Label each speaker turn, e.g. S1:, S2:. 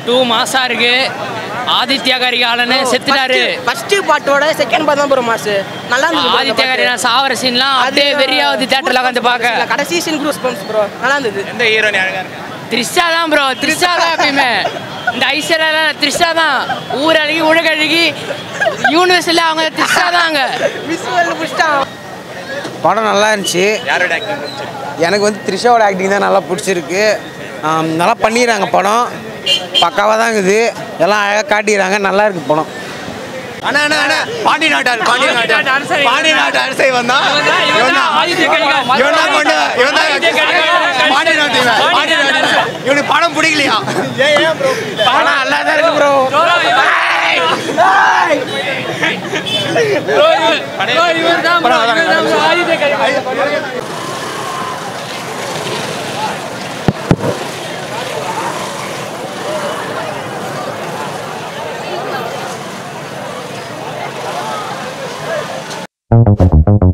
S1: Two மாசா இருக்கு ஆதித்யா கரிகாலன்னு செத்துட்டாரு
S2: ஃபர்ஸ்ட் பாட்டோட செகண்ட் பார்ட் தான் ப்ரோ மாஸ் நல்லா இருந்தது bro அந்த
S1: ஆதித்யா
S2: பாட்டு.
S1: கரிகாலன் சாவர சீன்லாம் அப்படியே வெறியாவது தேட்டர்ல உட்காந்து பார்க்க
S2: கடைசி சீன் க்ரூஸ் பம்ப்ஸ் ப்ரோ நல்லா இருந்தது
S3: எந்த ஹீரோனி அழகா இருக்கு
S1: த்ரிஷா தான் ப்ரோ த்ரிஷா தான் எப்பயுமே இந்த ஐஸ்வர்யா த்ரிஷா தான் ஊர் அழுகி உலகழுகி யூனிவர்ஸில் அவங்க த்ரிஷா தாங்க
S2: விசுவல் புஷ்டான்
S4: படம் நல்லா இருந்துச்சு
S3: யாரோட ஆக்டிங்
S4: எனக்கு வந்து த்ரிஷாவோட ஆக்டிங் தான் நல்லா பிடிச்சிருக்கு ஆம், நல்லா பண்ணிடுறாங்க படம் பக்காவாக தான் இருக்குது எல்லாம் அழகாக காட்டிடுறாங்க நல்லா இருக்கு படம்
S3: அண்ணா அண்ணா அண்ணா பாண்டி நாட்டார் பாண்டி நாட்டார் பாண்டி நாட்டு அரசை வந்தா இவன் தான் இவன் தான் கொண்டு இவன் தான் பாண்டி நாட்டு இவன். பாண்டி நாட்டு இவனுக்கு படம் பிடிக்கலையா
S4: படம் நல்லா தான் இருக்கு ப்ரோ
S5: Thank you.